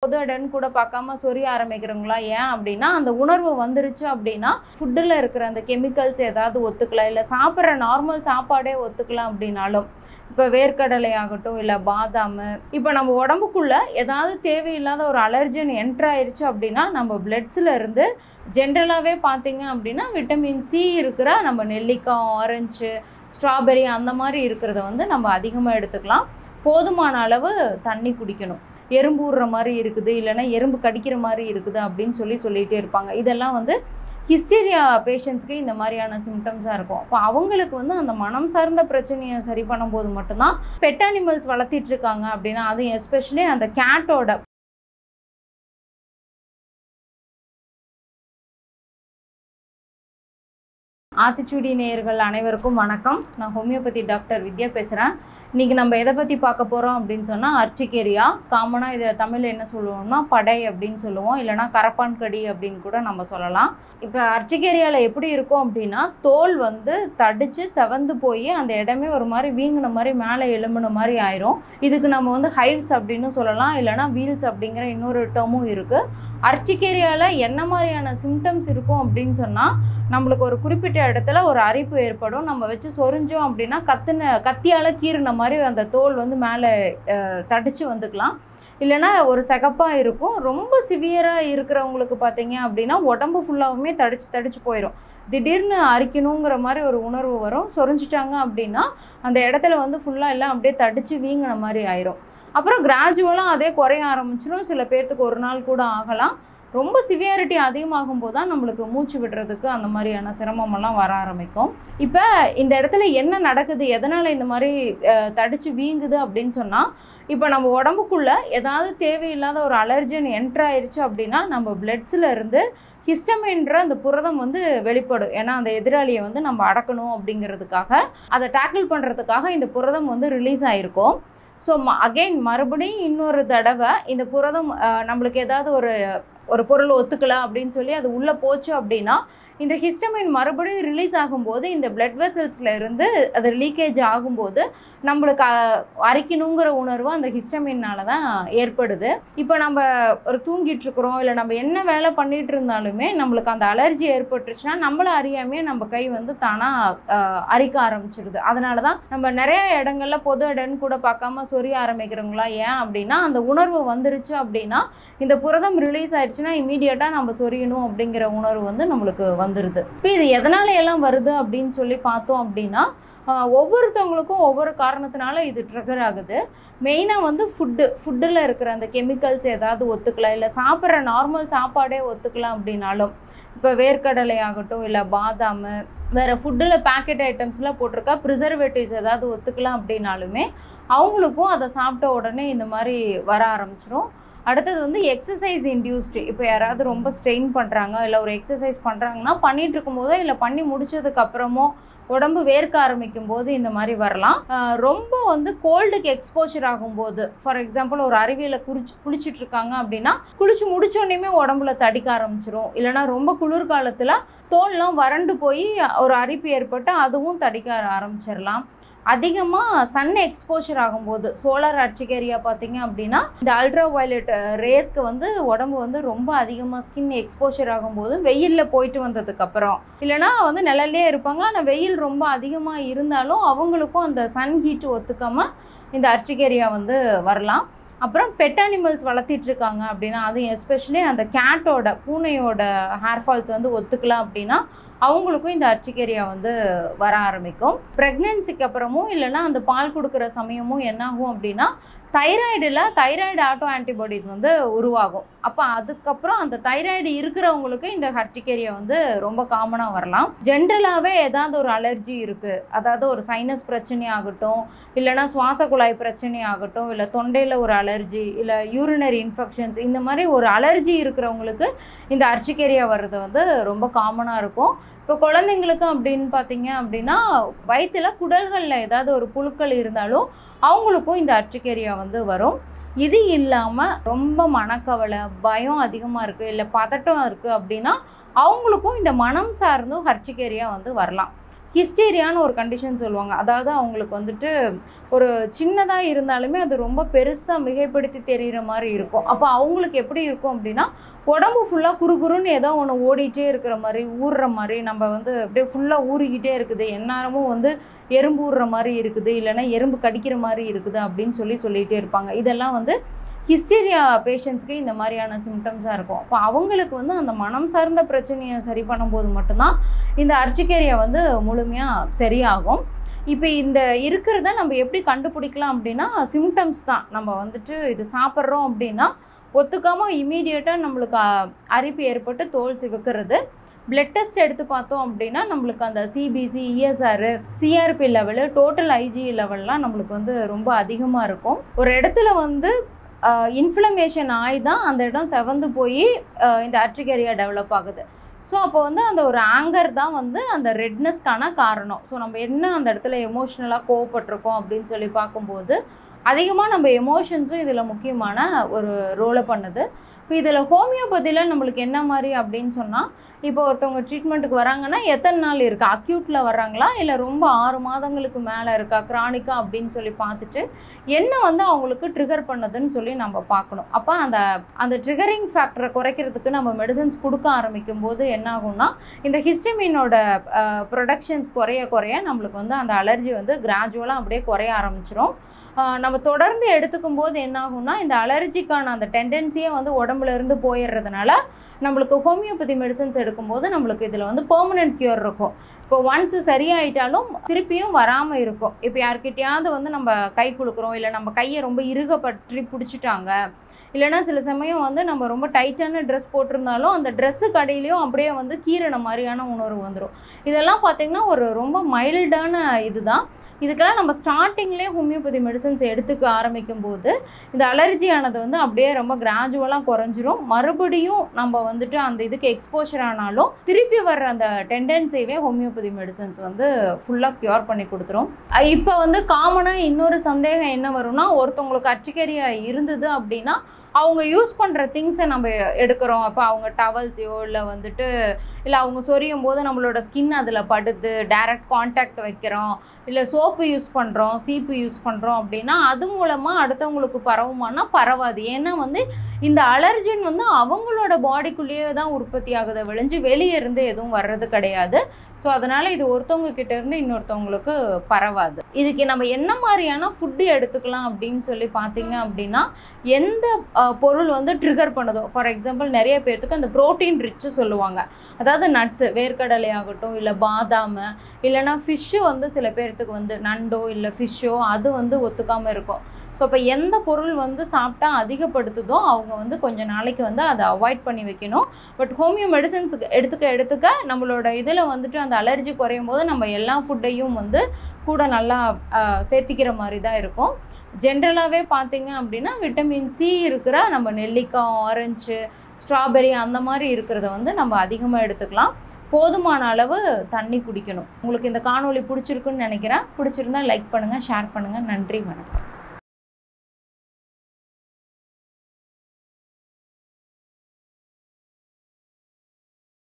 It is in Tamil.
பொது இடம்னு கூட பார்க்காம சொரிய ஆரம்பிக்கிறவங்களா ஏன் அப்படின்னா அந்த உணர்வு வந்துருச்சு அப்படின்னா ஃபுட்டில் இருக்கிற அந்த கெமிக்கல்ஸ் ஏதாவது ஒத்துக்கலாம் இல்லை சாப்பிட்ற நார்மல் சாப்பாடே ஒத்துக்கலாம் அப்படின்னாலும் இப்போ வேர்க்கடலை ஆகட்டும் இல்லை பாதாம் இப்போ நம்ம உடம்புக்குள்ள ஏதாவது தேவையில்லாத ஒரு அலர்ஜன் என்ட்ரு ஆயிருச்சு அப்படின்னா நம்ம பிளட்ஸில் இருந்து ஜென்ரலாகவே பார்த்தீங்க அப்படின்னா விட்டமின் சி இருக்கிற நம்ம நெல்லிக்காய் ஆரஞ்சு ஸ்ட்ராபெரி அந்த மாதிரி இருக்கிறத வந்து நம்ம அதிகமாக எடுத்துக்கலாம் போதுமான அளவு தண்ணி குடிக்கணும் எறும்பு ஊறுற மாதிரி இருக்குது இல்லைன்னா எறும்பு கடிக்கிற மாதிரி இருக்குது அப்படின்னு சொல்லி சொல்லிகிட்டே இருப்பாங்க இதெல்லாம் வந்து ஹிஸ்டீரியா பேஷண்ட்ஸ்க்கு இந்த மாதிரியான சிம்டம்ஸாக இருக்கும் அப்போ அவங்களுக்கு வந்து அந்த மனம் சார்ந்த பிரச்சனையை சரி பண்ணும்போது மட்டும்தான் பெட் அனிமல்ஸ் வளர்த்திட்டு இருக்காங்க அப்படின்னா அதுவும் எஸ்பெஷலி அந்த கேட்டோட ஆத்திச்சூடி நேயர்கள் அனைவருக்கும் வணக்கம் நான் ஹோமியோபதி டாக்டர் வித்யா பேசுகிறேன் இன்றைக்கி நம்ம எதை பற்றி பார்க்க போகிறோம் அப்படின்னு சொன்னால் அர்ச்சிகேரியா காமனாக இதை தமிழில் என்ன சொல்லுவோம்னா படை அப்படின்னு சொல்லுவோம் இல்லைனா கரப்பான் கடி அப்படின்னு கூட நம்ம சொல்லலாம் இப்போ அர்ச்சிகேரியாவில் எப்படி இருக்கும் அப்படின்னா தோல் வந்து தடித்து செவந்து போய் அந்த இடமே ஒரு மாதிரி வீங்கின மாதிரி மேலே எலும்புன மாதிரி ஆயிரும் இதுக்கு நம்ம வந்து ஹைவ்ஸ் அப்படின்னு சொல்லலாம் இல்லைனா வீல்ஸ் அப்படிங்கிற இன்னொரு டேர்மும் இருக்குது அர்ச்சிகேரியாவில் என்ன மாதிரியான சிம்டம்ஸ் இருக்கும் அப்படின்னு சொன்னால் நம்மளுக்கு ஒரு குறிப்பிட்ட இடத்துல ஒரு அரிப்பு ஏற்படும் நம்ம வச்சு சொரிஞ்சோம் அப்படின்னா கத்துன கத்தியால் கீறின மாதிரி அந்த தோல் வந்து மேலே தடிச்சு வந்துக்கலாம் இல்லைன்னா ஒரு செகப்பாக இருக்கும் ரொம்ப சிவியராக இருக்கிறவங்களுக்கு பார்த்தீங்க அப்படின்னா உடம்பு ஃபுல்லாகவுமே தடிச்சு தடிச்சு போயிடும் திடீர்னு அரிக்கணுங்கிற மாதிரி ஒரு உணர்வு வரும் சொரிஞ்சிட்டாங்க அப்படின்னா அந்த இடத்துல வந்து ஃபுல்லாக எல்லாம் அப்படியே தடிச்சு வீங்கின மாதிரி ஆயிரும் அப்புறம் கிராஜுவலாக அதே குறைய ஆரம்பிச்சிடும் சில பேர்த்துக்கு ஒரு நாள் கூட ஆகலாம் ரொம்ப சிவியாரிட்டி அதிகமாகும் போது தான் நம்மளுக்கு மூச்சு விடுறதுக்கு அந்த மாதிரியான சிரமமெல்லாம் வர ஆரம்பிக்கும் இப்போ இந்த இடத்துல என்ன நடக்குது எதனால் இந்த மாதிரி தடிச்சு வீங்குது அப்படின்னு சொன்னால் இப்போ நம்ம உடம்புக்குள்ளே ஏதாவது தேவையில்லாத ஒரு அலர்ஜன் என்ட்ரு ஆயிருச்சு அப்படின்னா நம்ம பிளட்ஸில் இருந்து ஹிஸ்டமின்ற அந்த புரதம் வந்து வெளிப்படும் ஏன்னா அந்த எதிராளியை வந்து நம்ம அடக்கணும் அப்படிங்கிறதுக்காக அதை டேக்கிள் பண்ணுறதுக்காக இந்த புரதம் வந்து ரிலீஸ் ஆகிருக்கும் ஸோ அகெயின் மறுபடியும் இன்னொரு தடவை இந்த புரதம் நம்மளுக்கு ஏதாவது ஒரு ஒரு பொருள் ஒத்துக்கல அப்படின்னு சொல்லி அது உள்ளே போச்சு அப்படின்னா இந்த ஹிஸ்டமின் மறுபடியும் ரிலீஸ் ஆகும்போது இந்த பிளட் வெசல்ஸில் இருந்து அது லீக்கேஜ் ஆகும்போது நம்மளுக்கு அரைக்கணுங்கிற உணர்வு அந்த ஹிஸ்டமின்னால தான் ஏற்படுது இப்போ நம்ம ஒரு தூங்கிட்டு இருக்கிறோம் இல்லை நம்ம என்ன வேலை பண்ணிட்டு இருந்தாலுமே நம்மளுக்கு அந்த அலர்ஜி ஏற்பட்டுருச்சுன்னா நம்மள அறியாமே நம்ம கை வந்து தானாக அரிக்க ஆரம்பிச்சிடுது அதனால தான் நம்ம நிறைய இடங்கள்ல பொது இடம்னு கூட பார்க்காம சொரிய ஆரம்பிக்கிறவங்களா ஏன் அப்படின்னா அந்த உணர்வு வந்துருச்சு அப்படின்னா இந்த புரதம் ரிலீஸ் ஆயிடுச்சுன்னா இமீடியட்டாக நம்ம சொரியணும் அப்படிங்கிற உணர்வு வந்து நம்மளுக்கு வந்துடுது இப்போ இது எதனால எல்லாம் வருது அப்படின்னு சொல்லி பார்த்தோம் அப்படின்னா ஒவ்வொருத்தவங்களுக்கும் ஒவ்வொரு காரணத்தினால இது ட்ரிகர் ஆகுது மெயினாக வந்து ஃபுட்டு ஃபுட்டில் இருக்கிற அந்த கெமிக்கல்ஸ் ஏதாவது ஒத்துக்கலாம் இல்லை சாப்பிட்ற நார்மல் சாப்பாடே ஒத்துக்கலாம் அப்படின்னாலும் இப்போ வேர்க்கடலை ஆகட்டும் இல்லை பாதாம் வேறு ஃபுட்டில் பேக்கெட் ஐட்டம்ஸ்லாம் போட்டிருக்கா ப்ரிசர்வேட்டிவ்ஸ் ஏதாவது ஒத்துக்கலாம் அப்படின்னாலுமே அவங்களுக்கும் அதை சாப்பிட்ட உடனே இந்த மாதிரி வர ஆரம்பிச்சிரும் அடுத்தது வந்து எக்ஸசைஸ் இன்டியூஸ்டு இப்போ யாராவது ரொம்ப ஸ்ட்ரெயின் பண்ணுறாங்க இல்லை ஒரு எக்ஸசைஸ் பண்ணுறாங்கன்னா பண்ணிகிட்டு இருக்கும்போதோ இல்லை பண்ணி முடிச்சதுக்கு அப்புறமோ உடம்பு வேர்க்க ஆரம்பிக்கும் போது இந்த மாதிரி வரலாம் ரொம்ப வந்து கோல்டுக்கு எக்ஸ்போஷர் ஆகும்போது ஃபார் எக்ஸாம்பிள் ஒரு அருவியில் குளிச்சு குளிச்சுட்டு இருக்காங்க அப்படின்னா குளிச்சு முடிச்சோடனே உடம்புல தடிக்க ஆரம்பிச்சிரும் இல்லைனா ரொம்ப குளிர்காலத்தில் தோல்லாம் வறண்டு போய் ஒரு அரிப்பு ஏற்பட்டு அதுவும் தடிக்க ஆரம்பிச்சிடலாம் அதிகமாக சன் எக்ஸ்போஷர் ஆகும்போது சோலார் அர்ச்சிகேரியா பார்த்தீங்க அப்படின்னா இந்த அல்ட்ரா வயலட் ரேஸ்க்கு வந்து உடம்பு வந்து ரொம்ப அதிகமாக ஸ்கின் எக்ஸ்போஷர் ஆகும்போது வெயிலில் போயிட்டு வந்ததுக்கப்புறம் இல்லைனா வந்து நிழல்லே இருப்பாங்க ஆனால் வெயில் ரொம்ப அதிகமாக இருந்தாலும் அவங்களுக்கும் அந்த சன் ஹீட் ஒத்துக்காமல் இந்த அர்ச்சிகேரியா வந்து வரலாம் அப்புறம் பெட் அனிமல்ஸ் வளர்த்திட்டு இருக்காங்க அப்படின்னா அதுவும் எஸ்பெஷலி அந்த கேட்டோட பூனையோட ஹேர் ஃபால்ஸ் வந்து ஒத்துக்கலாம் அப்படின்னா அவங்களுக்கும் இந்த அர்ச்சிகேரியா வந்து வர ஆரம்பிக்கும் ப்ரெக்னென்சிக்கு அப்புறமும் இல்லைன்னா அந்த பால் கொடுக்குற சமயமும் என்னாகும் அப்படின்னா தைராய்டில் தைராய்டு ஆட்டோ ஆன்டிபாடிஸ் வந்து உருவாகும் அப்போ அதுக்கப்புறம் அந்த தைராய்டு இருக்கிறவங்களுக்கு இந்த ஹர்டிகேரியா வந்து ரொம்ப காமனாக வரலாம் ஜென்ரலாகவே ஏதாவது ஒரு அலர்ஜி இருக்குது அதாவது ஒரு சைனஸ் பிரச்சனை ஆகட்டும் இல்லைனா சுவாச குழாய் பிரச்சனை ஆகட்டும் இல்லை தொண்டையில் ஒரு அலர்ஜி இல்லை யூரினரி இன்ஃபெக்ஷன்ஸ் இந்த மாதிரி ஒரு அலர்ஜி இருக்கிறவங்களுக்கு இந்த அர்ச்சிகேரியா வர்றது வந்து ரொம்ப காமனாக இருக்கும் இப்போ குழந்தைங்களுக்கு அப்படின்னு பார்த்தீங்க அப்படின்னா வயிற்றில் குடல்களில் ஏதாவது ஒரு புழுக்கள் இருந்தாலும் அவங்களுக்கும் இந்த அர்ச்சிகேரியா வந்து வரும் இது இல்லாமல் ரொம்ப மனக்கவலை பயம் அதிகமாக இருக்குது இல்லை பதட்டம் இருக்குது அப்படின்னா அவங்களுக்கும் இந்த மனம் சார்ந்தும் ஹர்ச்சிகேரியா வந்து வரலாம் ஹிஸ்டீரியான்னு ஒரு கண்டிஷன் சொல்லுவாங்க அதாவது அவங்களுக்கு வந்துட்டு ஒரு சின்னதாக இருந்தாலுமே அது ரொம்ப பெருசாக மிகைப்படுத்தி தெரிகிற மாதிரி இருக்கும் அப்போ அவங்களுக்கு எப்படி இருக்கும் அப்படின்னா உடம்பு ஃபுல்லாக குறுகுறுன்னு ஏதோ ஒன்று ஓடிட்டே இருக்கிற மாதிரி ஊறுற மாதிரி நம்ம வந்து அப்படியே ஃபுல்லாக ஊறிக்கிட்டே இருக்குது எந்நேரமும் வந்து எறும்பு ஊறுற மாதிரி இருக்குது இல்லைன்னா எறும்பு கடிக்கிற மாதிரி இருக்குது அப்படின்னு சொல்லி சொல்லிகிட்டே இருப்பாங்க இதெல்லாம் வந்து ஹிஸ்டீரியா பேஷண்ட்ஸ்க்கு இந்த மாதிரியான சிம்டம்ஸாக இருக்கும் அப்போ அவங்களுக்கு வந்து அந்த மனம் சார்ந்த பிரச்சனையை சரி பண்ணும்போது மட்டும்தான் இந்த அர்ச்சிகேரியா வந்து முழுமையாக சரியாகும் இப்போ இந்த இருக்கிறத நம்ம எப்படி கண்டுபிடிக்கலாம் அப்படின்னா சிம்டம்ஸ் தான் நம்ம வந்துட்டு இது சாப்பிட்றோம் அப்படின்னா ஒத்துக்காமல் இமீடியட்டாக நம்மளுக்கு அ- அரிப்பு ஏற்பட்டு தோல் சிவக்கிறது பிளட் டெஸ்ட் எடுத்து பார்த்தோம் அப்படின்னா நம்மளுக்கு அந்த CBC ESR CRP level total IG லெவல்லாம் நம்மளுக்கு வந்து ரொம்ப அதிகமாக இருக்கும் ஒரு இடத்துல வந்து இன்ஃப்ளமேஷன் ஆகி தான் அந்த இடம் செவந்து போய் இந்த அட்ரிகேரியா டெவலப் ஆகுது ஸோ அப்போ வந்து அந்த ஒரு ஆங்கர் தான் வந்து அந்த ரெட்னஸ்க்கான காரணம் ஸோ நம்ம என்ன அந்த இடத்துல எமோஷ்னலாக கோவப்பட்டிருக்கோம் அப்படின்னு சொல்லி பார்க்கும்போது அதிகமாக நம்ம எமோஷன்ஸும் இதில் முக்கியமான ஒரு ரோலை பண்ணுது இப்போ இதில் ஹோமியோபதியில் நம்மளுக்கு என்ன மாதிரி அப்படின்னு சொன்னால் இப்போ ஒருத்தவங்க ட்ரீட்மெண்ட்டுக்கு வராங்கன்னா எத்தனை நாள் இருக்கா அக்யூட்டில் வர்றாங்களா இல்லை ரொம்ப ஆறு மாதங்களுக்கு மேலே இருக்கா க்ரானிக்கா அப்படின்னு சொல்லி பார்த்துட்டு என்ன வந்து அவங்களுக்கு ட்ரிகர் பண்ணுதுன்னு சொல்லி நம்ம பார்க்கணும் அப்போ அந்த அந்த ட்ரிகரிங் ஃபேக்டரை குறைக்கிறதுக்கு நம்ம மெடிசன்ஸ் கொடுக்க ஆரம்பிக்கும் போது என்ன ஆகும்னா இந்த ஹிஸ்டமினோட ப்ரொடக்ஷன்ஸ் குறைய குறைய நம்மளுக்கு வந்து அந்த அலர்ஜி வந்து கிராஜுவலாக அப்படியே குறைய ஆரம்பிச்சிரும் ஆஹ் நம்ம தொடர்ந்து எடுத்துக்கும் போது என்ன ஆகும்னா இந்த அலர்ஜிக்கான அந்த டெண்டன்சியே வந்து உடம்புல இருந்து போயிடுறதுனால நம்மளுக்கு ஹோமியோபதி மெடிசன்ஸ் எடுக்கும்போது நம்மளுக்கு இதில் வந்து பெர்மனெண்ட் கியூர் இருக்கும் இப்போ ஒன்ஸ் சரியாயிட்டாலும் திருப்பியும் வராமல் இருக்கும் இப்போ யார்கிட்டயாவது வந்து நம்ம கை கொடுக்குறோம் இல்லை நம்ம கையை ரொம்ப இறுக பற்றி பிடிச்சிட்டாங்க இல்லைன்னா சில சமயம் வந்து நம்ம ரொம்ப டைட்டான ட்ரெஸ் போட்டிருந்தாலும் அந்த ட்ரெஸ்ஸு கடையிலையும் அப்படியே வந்து கீறின மாதிரியான உணர்வு வந்துடும் இதெல்லாம் பார்த்திங்கன்னா ஒரு ரொம்ப மைல்டான இதுதான் இதுக்கெல்லாம் நம்ம ஸ்டார்டிங்லேயே ஹோமியோபதி மெடிசன்ஸ் எடுத்துக்க ஆரம்பிக்கும் போது இந்த அலர்ஜியானது வந்து அப்படியே ரொம்ப கிராஜுவலாக குறைஞ்சிரும் மறுபடியும் நம்ம வந்துட்டு அந்த இதுக்கு எக்ஸ்போஷர் ஆனாலும் திருப்பி வர்ற அந்த டெண்டன்சியவே ஹோமியோபதி மெடிசன்ஸ் வந்து ஃபுல்லாக க்யூர் பண்ணி கொடுத்துரும் இப்போ வந்து காமனாக இன்னொரு சந்தேகம் என்ன வரும்னா ஒருத்தவங்களுக்கு அச்சிக்கரியா இருந்தது அப்படின்னா அவங்க யூஸ் பண்ணுற திங்ஸை நம்ம எடுக்கிறோம் அப்போ அவங்க டவல்ஸையோ இல்லை வந்துட்டு இல்லை அவங்க சொரியும் போது நம்மளோட ஸ்கின் அதில் படுது டைரக்ட் காண்டாக்ட் வைக்கிறோம் இல்லை சோப்பு யூஸ் பண்ணுறோம் சீப்பு யூஸ் பண்ணுறோம் அப்படின்னா அது மூலமாக அடுத்தவங்களுக்கு பரவுமானா பரவாது ஏன்னா வந்து இந்த அலர்ஜின் வந்து அவங்களோட பாடிக்குள்ளேயே தான் உற்பத்தி ஆகுதை விளைஞ்சு வெளியே இருந்து எதுவும் வர்றது கிடையாது ஸோ அதனால் இது ஒருத்தவங்க கிட்ட இருந்து இன்னொருத்தவங்களுக்கு பரவாது இதுக்கு நம்ம என்ன மாதிரியான ஃபுட்டு எடுத்துக்கலாம் அப்படின்னு சொல்லி பார்த்தீங்க அப்படின்னா எந்த அஹ், பொருள் வந்து ட்ரிகர் பண்ணுதோ ஃபார் எக்ஸாம்பிள் நிறைய பேர்த்துக்கு அந்த ப்ரோட்டீன் ரிச்சு சொல்லுவாங்க அதாவது நட்ஸு வேர்க்கடலை ஆகட்டும் இல்லை பாதாம் இல்லைன்னா ஃபிஷ்ஷு வந்து சில பேர்த்துக்கு வந்து நண்டோ இல்லை ஃபிஷ்ஷோ அது வந்து ஒத்துக்காமல் இருக்கும் ஸோ அப்போ எந்த பொருள் வந்து சாப்பிட்டா அதிகப்படுத்துதோ அவங்க வந்து கொஞ்ச நாளைக்கு வந்து அதை அவாய்ட் பண்ணி வைக்கணும் பட் ஹோமியோ மெடிசன்ஸ் எடுத்துக்க எடுத்துக்க நம்மளோட இதில் வந்துட்டு அந்த அலர்ஜி குறையும் போது நம்ம எல்லா ஃபுட்டையும் வந்து கூட நல்லா ஆஹ், சேர்த்திக்கிற மாதிரி தான் இருக்கும் ஜென்ரலாகவே பார்த்தீங்க அப்படின்னா விட்டமின் சி இருக்கிற நம்ம நெல்லிக்காய் ஆரஞ்சு ஸ்ட்ராபெரி அந்த மாதிரி இருக்கிறத வந்து நம்ம அதிகமாக எடுத்துக்கலாம் போதுமான அளவு தண்ணி குடிக்கணும் உங்களுக்கு இந்த காணொளி பிடிச்சிருக்குன்னு நினைக்கிறேன் பிடிச்சிருந்தா லைக் பண்ணுங்கள் ஷேர் பண்ணுங்கள் நன்றி வணக்கம்